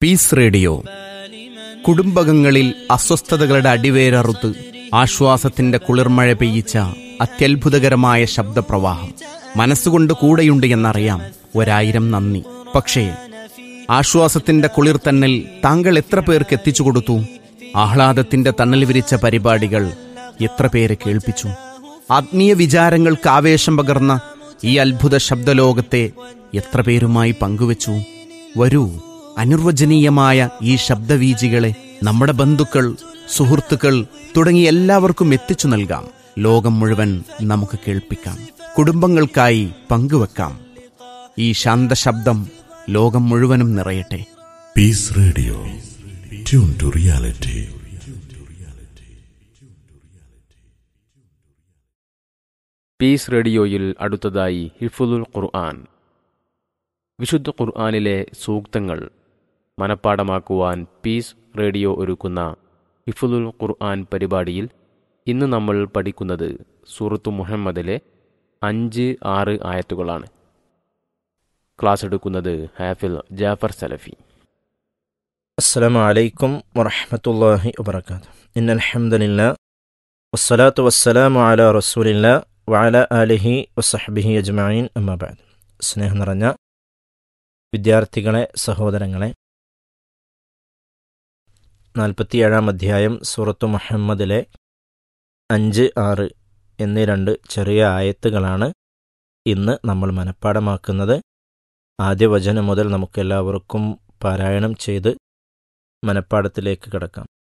piece radio കുടുംബകങ്ങളിൽ അസ്വസ്ഥതകളുടെ അടിവേരറുത്ത് ആശ്വാസത്തിന്റെ കുളിർമഴ പെയ്യിച്ച അത്യത്ഭുതകരമായ ശബ്ദപ്രവാഹം മനസ്സുകൊണ്ട് കൂടെയുണ്ട് എന്നറിയാം ഒരായിരം നന്ദി പക്ഷേ ആശ്വാസത്തിന്റെ കുളിർ തന്നൽ താങ്കൾ എത്ര പേർക്ക് എത്തിച്ചു കൊടുത്തു ആഹ്ലാദത്തിന്റെ തണൽ വിരിച്ച പരിപാടികൾ എത്ര പേരെ കേൾപ്പിച്ചു ആത്മീയ വിചാരങ്ങൾക്ക് ആവേശം പകർന്ന ഈ അത്ഭുത ശബ്ദലോകത്തെ എത്ര പേരുമായി പങ്കുവച്ചു വരൂ അനിർവചനീയമായ ഈ ശബ്ദവീജികളെ നമ്മുടെ ബന്ധുക്കൾ സുഹൃത്തുക്കൾ തുടങ്ങി എല്ലാവർക്കും എത്തിച്ചു നൽകാം ലോകം മുഴുവൻ നമുക്ക് കേൾപ്പിക്കാം കുടുംബങ്ങൾക്കായി പങ്കുവെക്കാം ഈ ശാന്തശബ്ദം ലോകം മുഴുവനും നിറയട്ടെ peace radio tune to reality peace റേഡിയോയിൽ അടുത്തതായി ഹിഫുദുൽ ഖുർആൻ വിശുദ്ധ ഖുർആനിലെ സൂക്തങ്ങൾ മനഃപ്പാടമാക്കുവാൻ പീസ് റേഡിയോ ഒരുക്കുന്ന ഹിഫുദുൽ ഖുർആൻ പരിപാടിയിൽ ഇന്ന് നമ്മൾ പഠിക്കുന്നത് സൂറത്തു മുഹമ്മദിലെ അഞ്ച് ആറ് ആയത്തുകളാണ് ക്ലാസ് എടുക്കുന്നത് ഹാഫിൽ ജാഫർ സലഫി السلام عليكم ورحمة الله وبركاته إن الحمد لله والصلاة والسلام على رسول الله وعلى آله وصحبه أجمعين أما بعد സ്നേഹം നിറഞ്ഞ വിദ്യാർത്ഥികളെ സഹോദരങ്ങളെ നാൽപ്പത്തിയേഴാം അധ്യായം സൂറത്തു മുഹമ്മദിലെ അഞ്ച് ആറ് എന്നീ രണ്ട് ചെറിയ ആയത്തുകളാണ് ഇന്ന് നമ്മൾ മനഃപ്പാടമാക്കുന്നത് ആദ്യ വചനം മുതൽ നമുക്കെല്ലാവർക്കും പാരായണം ചെയ്ത് മനഃപ്പാടത്തിലേക്ക് കിടക്കാം